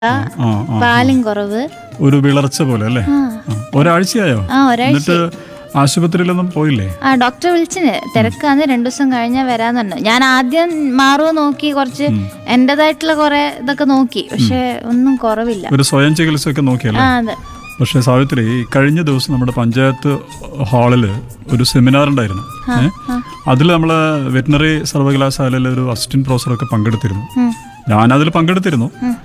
ആ ആ പാലും കുറവ് ഒരു വിളർച്ച പോലെ അല്ലേ ആ ആ. ഒരാഴ്ചയായോ ആ ഒരാഴ്ച എന്നിട്ട് ആശുപത്രിയിലൊന്നും പോയില്ലേ ആ ഡോക്ടർ വിളിച്ചിന് തിരക്കാന്ന് രണ്ടു ദിവസം കഴിഞ്ഞാൽ വരാന്ന് പറഞ്ഞു ഞാൻ ആദ്യം മാറുമോ നോക്കി കുറച്ച് എന്റേതായിട്ടുള്ള കുറെ ഇതൊക്കെ നോക്കി പക്ഷെ ഒന്നും കുറവില്ല ഒരു സ്വയം ചികിത്സയൊക്കെ നോക്കിയല്ലേ ആ അതെ പക്ഷേ സാവിത്രി ഈ കഴിഞ്ഞ ദിവസം നമ്മുടെ പഞ്ചായത്ത് ഹാളിൽ ഒരു സെമിനാർ ഉണ്ടായിരുന്നു അതിൽ നമ്മളെ വെറ്റിനറി സർവകലാശാലയിലെ ഒരു അസിസ്റ്റന്റ് പ്രൊഫസറൊക്കെ പങ്കെടുത്തിരുന്നു ഉം. ഞാനതിൽ പങ്കെടുത്തിരുന്നു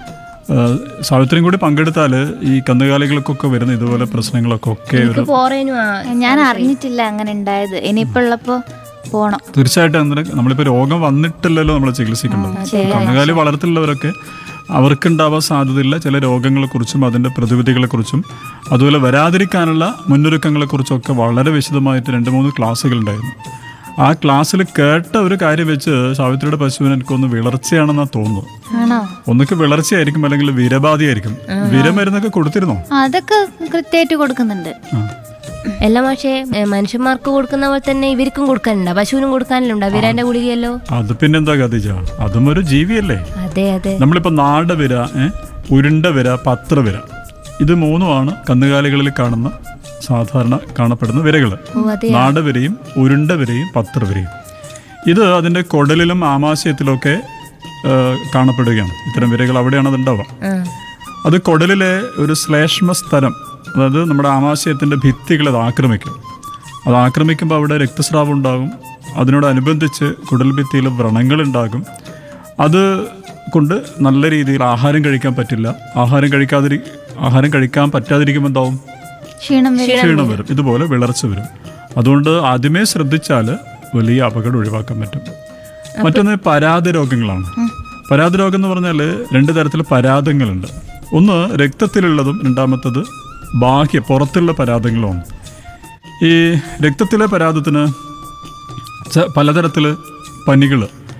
ഏഹ് സാവിത്രിയും കൂടി പങ്കെടുത്താൽ ഈ കന്നുകാലികൾക്കൊക്കെ വരുന്ന ഇതുപോലെ പ്രശ്നങ്ങളൊക്കെ ഒക്കെ ഒരു പോറേനു ആ ഞാൻ അറിഞ്ഞിട്ടില്ല അങ്ങനെ ഉണ്ടായത് ഇനിയിപ്പോ ഉള്ളപ്പോ പോണം തീർച്ചയായിട്ടും അന്നേരം നമ്മളിപ്പോൾ രോഗം വന്നിട്ടില്ലല്ലോ നമ്മൾ ചികിത്സിക്കേണ്ടത് കന്നുകാലി വളർത്തുള്ളവരൊക്കെ അവർക്കുണ്ടാവാൻ സാധ്യതയില്ല ചില രോഗങ്ങളെക്കുറിച്ചും അതിൻ്റെ പ്രതിവിധികളെക്കുറിച്ചും അതുപോലെ വരാതിരിക്കാനുള്ള മുന്നൊരുക്കങ്ങളെക്കുറിച്ചും ഒക്കെ വളരെ വിശദമായിട്ട് രണ്ട് മൂന്ന് ക്ലാസ്സുകൾ ഉണ്ടായിരുന്നു ആ ക്ലാസ്സിൽ കേട്ട ഒരു കാര്യം വെച്ച് സാവിത്രിയുടെ പശുവിന് എനിക്കൊന്ന് വിളർച്ചയാണെന്നാണ് തോന്നുന്നു ആണോ ഒന്നൊക്കെ വിളർച്ചയായിരിക്കും അല്ലെങ്കിൽ വിരബാധയായിരിക്കും വിരമരുന്നൊക്കെ കൊടുത്തിരുന്നോ ആ, അതൊക്കെ കൃത്യമായിട്ട് കൊടുക്കുന്നുണ്ട് ആ എല്ലാ പക്ഷേ ഏ, മനുഷ്യന്മാർക്ക് കൊടുക്കുന്ന പോലെ തന്നെ ഇവർക്കും കൊടുക്കാനുണ്ടോ പശുവിനും കൊടുക്കാനുണ്ടോ വിരാന്റെ ഗുളികയല്ലോ അത് പിന്നെന്താ കഥിച്ച അതും ഒരു ജീവിയല്ലേ അതെ അതെ നമ്മളിപ്പോൾ നാടവിര ഏ, ഉരുണ്ട വിര പത്രവിര ഇത് മൂന്നുമാണ് കന്നുകാലികളിൽ കാണുന്ന സാധാരണ കാണപ്പെടുന്ന വിരകൾ ഓ അതെ നാടവിരയും ഉരുണ്ട വിരയും പത്രവിരയും ഇത് അതിൻ്റെ കുടലിലും ആമാശയത്തിലൊക്കെ ഏ, കാണപ്പെടുകയാണ് ഇത്തരം വിരകൾ അവിടെയാണ് അത് ഉണ്ടാവുക ആ അത് കുടലിലെ ഒരു ശ്ലേഷ്മ സ്ഥലം അതായത് നമ്മുടെ ആമാശയത്തിൻ്റെ ഭിത്തികൾ അത് ആക്രമിക്കും അത് ആക്രമിക്കുമ്പോൾ അവിടെ രക്തസ്രാവം ഉണ്ടാകും അതിനോടനുബന്ധിച്ച് കുടൽ ഭിത്തിയിൽ വ്രണങ്ങളുണ്ടാകും അത് കൊണ്ട് നല്ല രീതിയിൽ ആഹാരം കഴിക്കാൻ പറ്റില്ല ആഹാരം കഴിക്കാതിരി ആഹാരം കഴിക്കാൻ പറ്റാതിരിക്കുമ്പോൾ എന്താവും ക്ഷീണം വരും ക്ഷീണം വരും ഇതുപോലെ വിളർച്ച വരും അതുകൊണ്ട് ആദ്യമേ ശ്രദ്ധിച്ചാൽ വലിയ അപകടം ഒഴിവാക്കാൻ പറ്റും മറ്റൊന്ന് പരാത രോഗങ്ങളാണ് പരാത രോഗം എന്ന് പറഞ്ഞാൽ രണ്ട് തരത്തിൽ പരാതങ്ങളുണ്ട് ഒന്ന് രക്തത്തിലുള്ളതും രണ്ടാമത്തത് ബാഹ്യ പുറത്തുള്ള പരാതങ്ങളുമാണ് ഈ രക്തത്തിലെ പരാതത്തിന് ച- പലതരത്തിൽ പനികൾ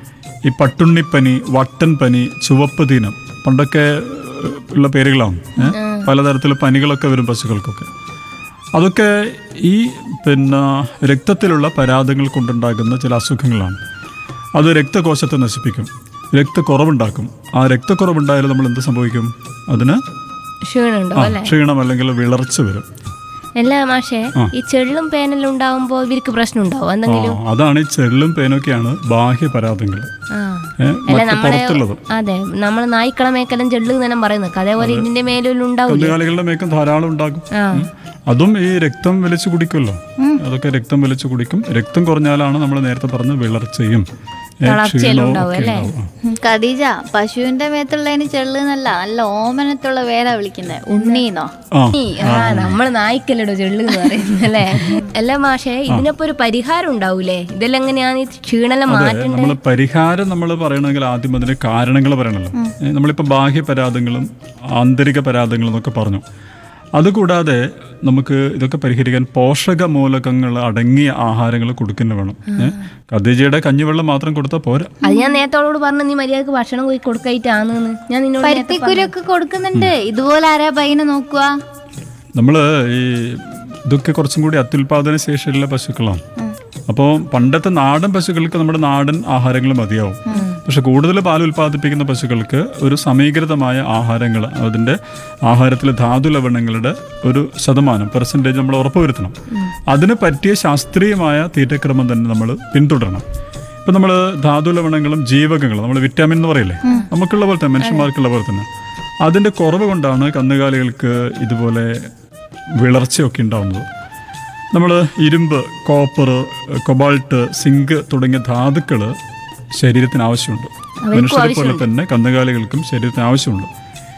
ഈ പട്ടുണ്ണിപ്പനി വട്ടൻ പനി ചുവപ്പ് ദീനം പണ്ടൊക്കെ ഏഹ്, ഉള്ള പേരുകളാണ് ഏ? പലതരത്തിൽ പനികളൊക്കെ വരും പശുക്കൾക്കൊക്കെ അതൊക്കെ ഈ പിന്നെ രക്തത്തിലുള്ള പരാതങ്ങൾ കൊണ്ടുണ്ടാകുന്ന ചില അസുഖങ്ങളാണ് അത് രക്തകോശത്തെ നശിപ്പിക്കും രക്തക്കുറവുണ്ടാക്കും ആ രക്തക്കുറവുണ്ടായാൽ നമ്മൾ എന്ത് സംഭവിക്കും അതിന് ക്ഷീണുണ്ടോ ആ, ക്ഷീണം അല്ലെങ്കിൽ വിളർച്ച വരും എല്ലാ മാഷേ ഈ ചെള്ളും പേനെല്ലാം ഉണ്ടാവുമ്പോ ഇവർക്ക് പ്രശ്നം ഉണ്ടാവും ആ, എന്തെങ്കിലും അതാണ് ഈ ചെള്ളും പേനൊക്കെയാണ് ബാഹ്യ പരാതങ്ങൾ ആ ഏ, അല്ല മറ്റ് നമ്മളെ പുറത്തുള്ളതും അതെ നമ്മളെ നായ്ക്കള മേക്കെല്ലാം ചെള്ളു തന്നെ പറയുന്നത് അതേപോലെ ഇതിന്റെ മേലും ഉണ്ടാവില്ല കന്നുകാലികളുടെ മേക്കം ധാരാളം ഉണ്ടാകും ആ ഉം. അതും ഈ രക്തം വലിച്ചു കുടിക്കുമല്ലോ അതൊക്കെ രക്തം വലിച്ചു കുടിക്കും രക്തം കുറഞ്ഞാലാണ് നമ്മൾ നേരത്തെ പറഞ്ഞ വിളർച്ചയും ഏ, ക്ഷീണവും ഒക്കെ ഉണ്ടാവും ആ. ഉം, ഖദീജ പശുവിന്റെ മേത്തുള്ളതിന് ചെള്ളു എന്നല്ല നല്ല ഓമനത്തുള്ള പേരാ വിളിക്കുന്നത് ഉണ്ണീന്നോ ആ ഈ, ആ നമ്മള് നായ്ക്കല്ലടോ ചെള്ളു എന്ന് പറയുന്നത് അല്ലേ അല്ല മാഷേ ഇതിനൊപ്പം ഒരു പരിഹാരം ഉണ്ടാവൂലേ ഇതെല്ലാം എങ്ങനെയാണ് ഈ ക്ഷീണെല്ലാം മാറ്റേണ്ടത് നമ്മൾ പരിഹാരം നമ്മൾ പറയണമെങ്കിൽ ആദ്യം അതിന് കാരണങ്ങൾ പറയണല്ലോ ഏ, നമ്മളിപ്പോൾ ബാഹ്യ പരാതങ്ങളും ആന്തരിക പരാതങ്ങളും എന്നൊക്കെ പറഞ്ഞു അതുകൂടാതെ നമുക്ക് ഇതൊക്കെ പരിഹരിക്കാൻ പോഷക മൂലകങ്ങൾ അടങ്ങിയ ആഹാരങ്ങൾ കൊടുക്കുന്ന വേണം ഏ, ഖദീജയുടെ കഞ്ഞിവെള്ളം മാത്രം കൊടുത്താൽ പോരാ അത് ഞാൻ നേരത്തോട് പറഞ്ഞു നീ മര്യാദക്ക് ഭക്ഷണം പോയി കൊടുക്കായിട്ടാണെന്ന് ഞാൻ നിന്നോട് നേരത്തെ പരുത്തിക്കുരൊക്കെ കൊടുക്കുന്നുണ്ട് ഇതുപോലെ ആരാ പയ്യനെ നോക്കുക നമ്മൾ ഈ ഇതൊക്കെ കുറച്ചും കൂടി അത്യുൽപാദന ശേഷിയുള്ള പശുക്കളാണ് അപ്പോൾ പണ്ടത്തെ നാടൻ പശുക്കൾക്ക് നമ്മുടെ നാടൻ ആഹാരങ്ങൾ മതിയാവും പക്ഷെ കൂടുതൽ പാൽ ഉൽപ്പാദിപ്പിക്കുന്ന പശുക്കൾക്ക് ഒരു സമീകൃതമായ ആഹാരങ്ങൾ അതിൻ്റെ ആഹാരത്തിലെ ധാതു ലവണങ്ങളുടെ ഒരു ശതമാനം പെർസെൻറ്റേജ് നമ്മൾ ഉറപ്പുവരുത്തണം അതിന് പറ്റിയ ശാസ്ത്രീയമായ തീറ്റക്രമം തന്നെ നമ്മൾ പിന്തുടരണം ഇപ്പം നമ്മൾ ധാതു ലവണങ്ങളും ജീവകങ്ങളും നമ്മൾ വിറ്റാമിൻ എന്ന് പറയില്ലേ നമുക്കുള്ള പോലെ തന്നെ മനുഷ്യന്മാർക്കുള്ള പോലെ തന്നെ അതിൻ്റെ കുറവ് കൊണ്ടാണ് കന്നുകാലികൾക്ക് ഇതുപോലെ വിളർച്ചയൊക്കെ ഉണ്ടാവുന്നത് നമ്മൾ ഇരുമ്പ് കോപ്പർ കൊബാൾട്ട് സിങ്ക് തുടങ്ങിയ ധാതുക്കൾ ശരീരത്തിന് ആവശ്യമുണ്ട് മനുഷ്യരെ പോലെ തന്നെ കന്നുകാലികൾക്കും ശരീരത്തിന് ആവശ്യമുണ്ട്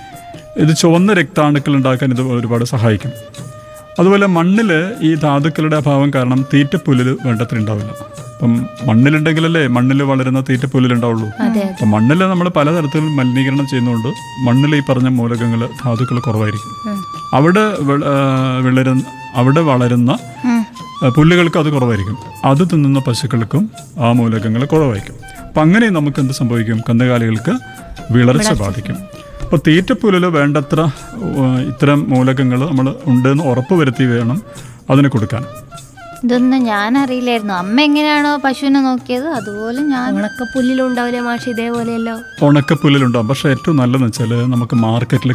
ഇത് ചുവന്ന രക്താണുക്കൾ ഉണ്ടാക്കാൻ ഇത് ഒരുപാട് സഹായിക്കും അതുപോലെ മണ്ണിൽ ഈ ധാതുക്കളുടെ അഭാവം കാരണം തീറ്റപ്പുല്ല് വേണ്ടത്ര ഉണ്ടാവില്ല അപ്പം മണ്ണിലുണ്ടെങ്കിലല്ലേ മണ്ണിൽ വളരുന്ന തീറ്റപ്പുല്ലുണ്ടാവുള്ളൂ അപ്പം മണ്ണിൽ നമ്മൾ പലതരത്തിൽ മലിനീകരണം ചെയ്യുന്നതുകൊണ്ട് മണ്ണിൽ ഈ പറഞ്ഞ മൂലകങ്ങൾ ധാതുക്കൾ കുറവായിരിക്കും അവിടെ വെ- ആ, വിളരുന്ന അവിടെ വളരുന്ന ആ, പുല്ലുകൾക്ക് അത് കുറവായിരിക്കും അത് തിന്നുന്ന പശുക്കൾക്കും ആ മൂലകങ്ങൾ കുറവായിരിക്കും അപ്പം അങ്ങനെ നമുക്ക് എന്ത് സംഭവിക്കും കന്നുകാലികൾക്ക് വിളർച്ച ബാധിക്കും അപ്പോൾ തീറ്റപ്പുല്ലിൽ വേണ്ടത്ര ആ, ഇത്തരം മൂലകങ്ങൾ നമ്മൾ ഉണ്ടെന്ന് ഉറപ്പ് വരുത്തി വേണം അതിന് കൊടുക്കാൻ ഇതൊന്നും ഞാൻ അറിയില്ലായിരുന്നു അമ്മ എങ്ങനെയാണോ പശുവിനെ നോക്കിയത് അതുപോലെ ഞാൻ ഉണക്കപ്പുല്ലിലും ഉണ്ടാവില്ലേ മാഷ് ഇതേപോലെയല്ലോ ഉണക്കപ്പുല്ലിലുണ്ടാവും പക്ഷേ ഏറ്റവും നല്ലതെന്ന് വെച്ചാൽ നമുക്ക് മാർക്കറ്റിൽ